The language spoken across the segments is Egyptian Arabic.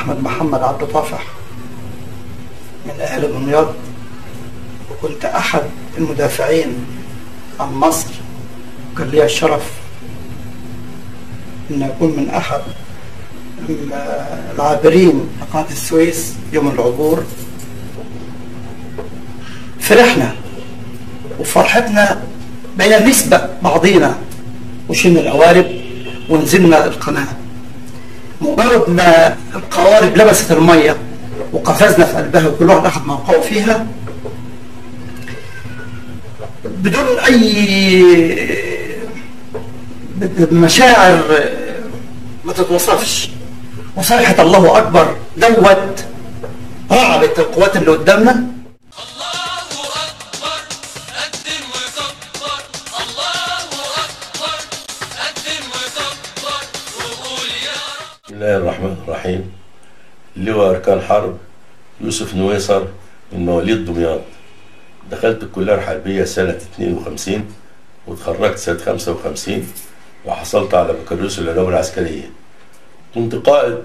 أحمد محمد عبد طافح من أهل دمياط وكنت أحد المدافعين عن مصر وكان لي الشرف أن أكون من أحد العابرين لقناة السويس يوم العبور فرحنا وفرحتنا بين نسبة بعضينا وشلنا القوارب ونزلنا القناة مجرد ما القوارب لبست المية وقفزنا في قلبها وكل واحد أخذ موقعه فيها بدون أي مشاعر ما تتوصفش وصيحة الله أكبر دوت رعبت القوات اللي قدامنا الله أكبر قدم وكبر الله أكبر قدم وكبر وقول يا رب بسم الله الرحمن الرحيم لواء أركان حرب يوسف نويصر من مواليد دمياط دخلت الكلية الحربية سنة 52 وتخرجت سنة 55 وحصلت على بكالوريوس العلوم العسكرية كنت قائد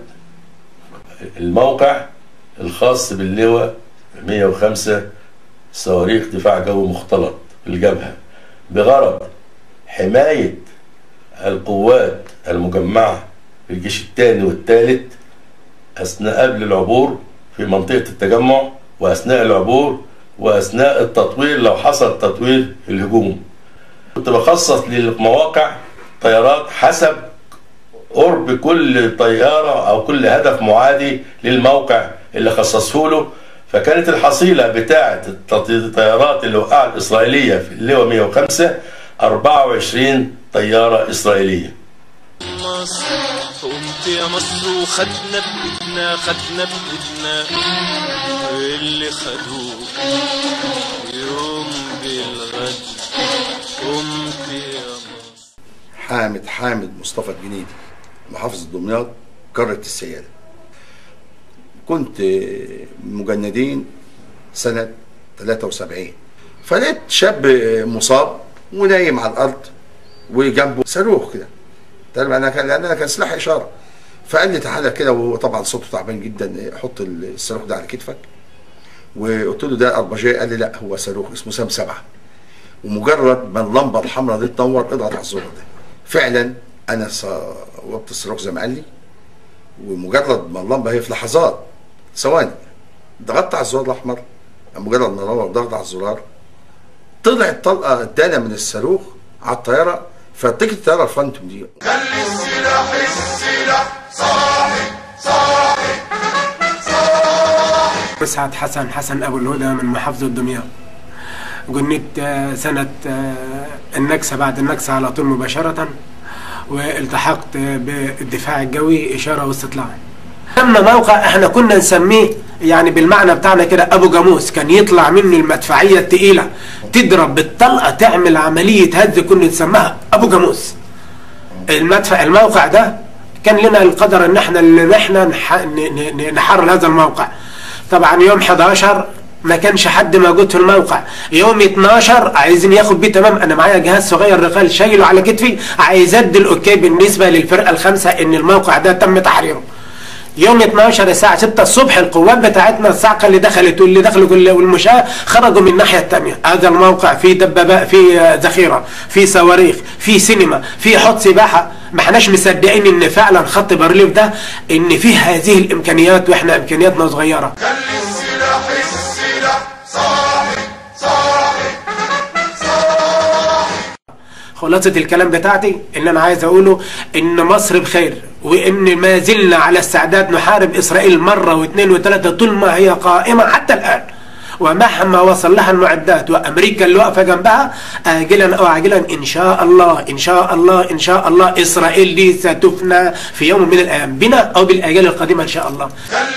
الموقع الخاص باللواء 105 صواريخ دفاع جو مختلط في الجبهة بغرض حماية القوات المجمعة في الجيش الثاني والثالث أثناء قبل العبور في منطقة التجمع وأثناء العبور وأثناء التطوير لو حصل تطوير الهجوم كنت بخصص للمواقع طيارات حسب قرب كل طيارة أو كل هدف معادي للموقع اللي خصصه له فكانت الحصيلة بتاعة الطيارات اللي وقعت الإسرائيلية في اللواء 105 24 طيارة إسرائيلية مصر قمت يا مصر وخدنا بإيدنا خدنا بإيدنا اللي خدوه يوم بالغد قمت يا مصر حامد حامد مصطفى الجنيدي محافظ دمياط قارة السيادة كنت مجندين سنة 73 فلقيت شاب مصاب ونايم على الأرض وجنبه صاروخ كده تمام انا كان لان انا كان سلاح اشاره فقال لي تعالى كده وطبعا صوته تعبان جدا حط الصاروخ ده على كتفك وقلت له ده اربجيه قال لي لا هو صاروخ اسمه سام سبعه ومجرد ما اللمبه الحمراء دي تنور اضغط على الزرار ده فعلا انا صوبت الصاروخ زي ما قال لي ومجرد ما اللمبه هي في لحظات ثواني ضغطت على الزرار الاحمر مجرد ما نور ضغط على الزرار طلعت طلقه ادانا من الصاروخ على الطياره فاتجت الطياره الفانتوم دي مسعد حسن حسن أبو الهدى من محافظة دمياط جنيت آه، سنة آه، النكسة بعد النكسة على طول مباشرة والتحقت آه، بالدفاع الجوي إشارة واستطلاع لما موقع احنا كنا نسميه يعني بالمعنى بتاعنا كده ابو جاموس كان يطلع منه المدفعيه التقيله تضرب بالطلقه تعمل عمليه هز كنا نسميها ابو جاموس المدفع الموقع ده كان لنا القدر ان احنا اللي احنا نح- ن- ن- نحرر هذا الموقع طبعا يوم 11 ما كانش حد موجود في الموقع يوم 12 عايزين ياخد بيه تمام انا معايا جهاز صغير رقال شايله على كتفي عايز ادي الاوكي بالنسبه للفرقه الخامسه ان الموقع ده تم تحريره يوم 12 الساعة 6 الصبح القوات بتاعتنا الصاعقة اللي دخلت واللي دخلوا كل- والمشاة خرجوا من الناحية الثانية هذا الموقع فيه دبابات فيه آه، ذخيرة فيه صواريخ فيه سينما فيه حوض سباحة ما احناش مصدقين ان فعلا خط بارليف ده ان فيه هذه الامكانيات واحنا امكانياتنا صغيرة خلاصة الكلام بتاعتي اللي انا عايز اقوله ان مصر بخير وان ما زلنا على استعداد نحارب اسرائيل مرة واثنين وثلاثة طول ما هي قائمة حتى الان ومهما وصل لها المعدات وامريكا اللي واقفة جنبها اجلا او عاجلا ان شاء الله ان شاء الله ان شاء الله اسرائيل دي ستفنى في يوم من الايام بنا او بالاجيال القادمة ان شاء الله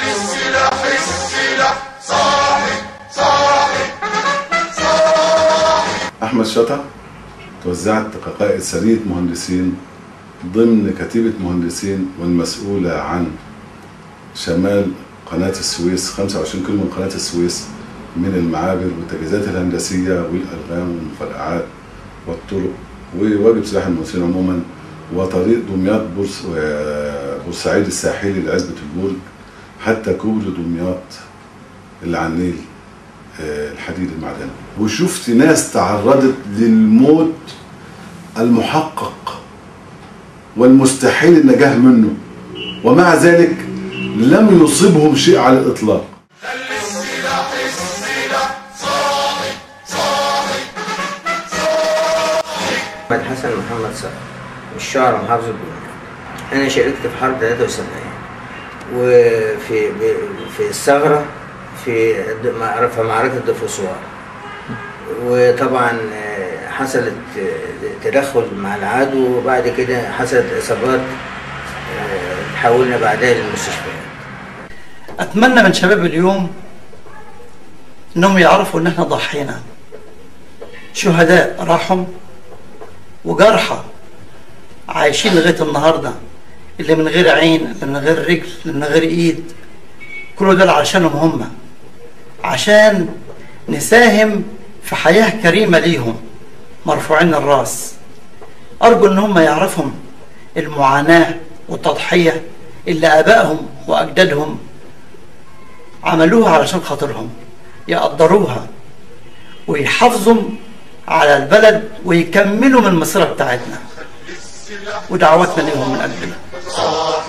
أحمد شطا توزعت كقائد سرية مهندسين ضمن كتيبة مهندسين والمسؤولة عن شمال قناة السويس 25 كيلو من قناة السويس من المعابر والتجهيزات الهندسية والألغام والمفرقعات والطرق وواجب سلاح المهندسين عموما وطريق دمياط بورس بورسعيد الساحلي لعزبة البرج حتى كوبري دمياط اللي على النيل آه، الحديد المعدني وشفت ناس تعرضت للموت المحقق والمستحيل النجاة منه ومع ذلك لم يصبهم شيء على الإطلاق محمد حسن محمد صقر الشعر محافظ الدنيا أنا شاركت في حرب 73 وفي ب- في الثغرة في د- مع- في معركة دفوسوار وطبعا آه، حصلت آه، تدخل مع العدو وبعد كده حصلت إصابات آه، تحولنا بعدها للمستشفيات اتمنى من شباب اليوم انهم يعرفوا ان احنا ضحينا شهداء راحوا وجرحى عايشين لغايه النهارده اللي من غير عين اللي من غير رجل اللي من غير ايد كل دول علشانهم هم عشان نساهم في حياه كريمه ليهم مرفوعين الراس ارجو ان هم يعرفهم المعاناه والتضحيه اللي ابائهم واجدادهم عملوها علشان خاطرهم يقدروها ويحافظوا على البلد ويكملوا من المسيرة بتاعتنا ودعواتنا ليهم من قلبنا